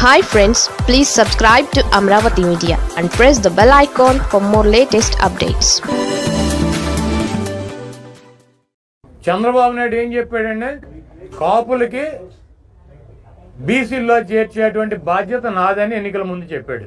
hi friends please subscribe to Amaravati media and press the bell icon for more latest updates Chandrababu Naidu ఏం చెప్పాడంటే కాపులకి బీసీల్లో చేర్చేటువంటి బాధ్యత నాదని ఎన్నికల ముందు చెప్పాడు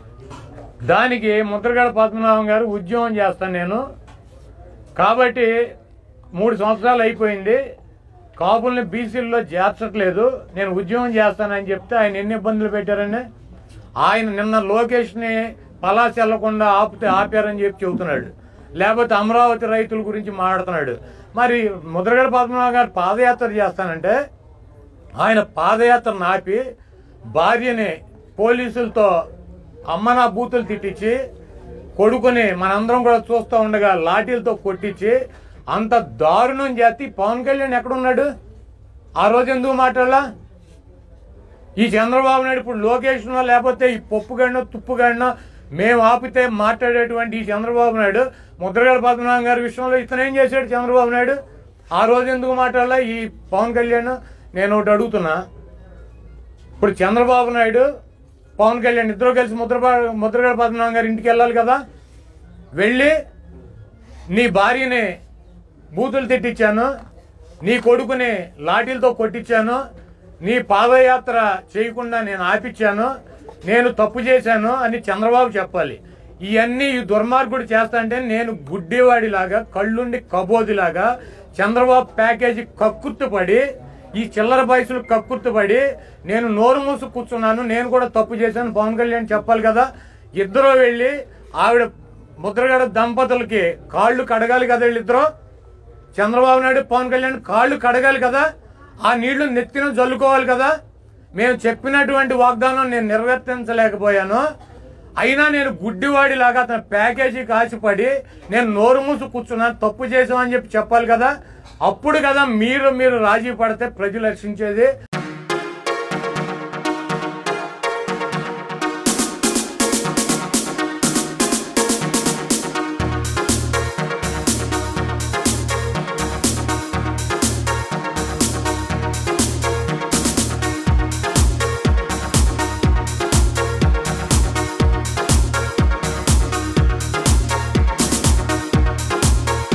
దానికి ముద్రగడ పద్మనాభం గారు ఉద్యమం చేస్తాను నేను కాబట్టి మూడు సంవత్సరాలు అయిపోయింది కాపుల్ని బీసీల్లో చేర్చట్లేదు నేను ఉద్యమం చేస్తానని చెప్తే ఆయన ఎన్ని ఇబ్బందులు పెట్టారని ఆయన నిన్న లోకేష్ని పలాస్ వెళ్లకుండా ఆపితే ఆపారని చెప్పి చెబుతున్నాడు లేకపోతే అమరావతి రైతుల గురించి మాట్లాడుతున్నాడు మరి ముద్రగడ పద్మనాభం గారు పాదయాత్ర చేస్తానంటే ఆయన పాదయాత్ర నాపి భార్యని పోలీసులతో అమ్మనా బూతులు తిట్టించి కొడుకుని మనందరం కూడా చూస్తూ ఉండగా లాఠీలతో కొట్టించి అంత దారుణం చేసి పవన్ కళ్యాణ్ ఎక్కడున్నాడు ఆ రోజు ఎందుకు మాట్లాడలా ఈ చంద్రబాబు నాయుడు ఇప్పుడు లోకేష్నో లేకపోతే ఈ పప్పు గడినో తుప్పు గడినో మేము ఆపితే మాట్లాడేటువంటి ఈ చంద్రబాబు నాయుడు ముద్రగడ పద్మనాభం గారి విషయంలో ఇతను ఏం చేశాడు చంద్రబాబు నాయుడు ఆ రోజు ఎందుకు మాట్లాడలా ఈ పవన్ కళ్యాణ్ నేను ఒకటి అడుగుతున్నా ఇప్పుడు చంద్రబాబు నాయుడు పవన్ కళ్యాణ్ ఇద్దరు కలిసి ముద్ర ముద్రగడ పద్మనాభం గారి ఇంటికి వెళ్ళాలి కదా వెళ్ళి నీ భార్యని బూతులు తిట్టించాను నీ కొడుకుని లాఠీలతో కొట్టించాను నీ పాదయాత్ర చేయకుండా నేను ఆపిచ్చాను నేను తప్పు చేశాను అని చంద్రబాబు చెప్పాలి ఇవన్నీ ఈ దుర్మార్గుడు చేస్తాంటే నేను గుడ్డివాడిలాగా కళ్ళుండి కబోదిలాగా చంద్రబాబు ప్యాకేజీ కక్కుర్తుపడి ఈ చిల్లర బయసులు కక్కుర్తుపడి నేను నోరు మూసు కూర్చున్నాను నేను కూడా తప్పు చేశాను పవన్ కళ్యాణ్ చెప్పాలి కదా ఇద్దరు వెళ్ళి ఆవిడ ముద్రగడ దంపతులకి కాళ్ళు కడగాలి కదా వీళ్ళిద్దరూ చంద్రబాబు నాయుడు పవన్ కళ్యాణ్ కాళ్ళు కడగాలి కదా ఆ నీళ్లు నెత్తిన జల్లుకోవాలి కదా మేము చెప్పినటువంటి వాగ్దానం నేను నిర్వర్తించలేకపోయాను అయినా నేను గుడ్డివాడిలాగా అతని ప్యాకేజీకి ఆశపడి నేను నోరు మూసు కూర్చున్నాను తప్పు చేసామని చెప్పి చెప్పాలి కదా అప్పుడు కదా మీరు మీరు రాజీ పడితే ప్రజలు రక్షించేది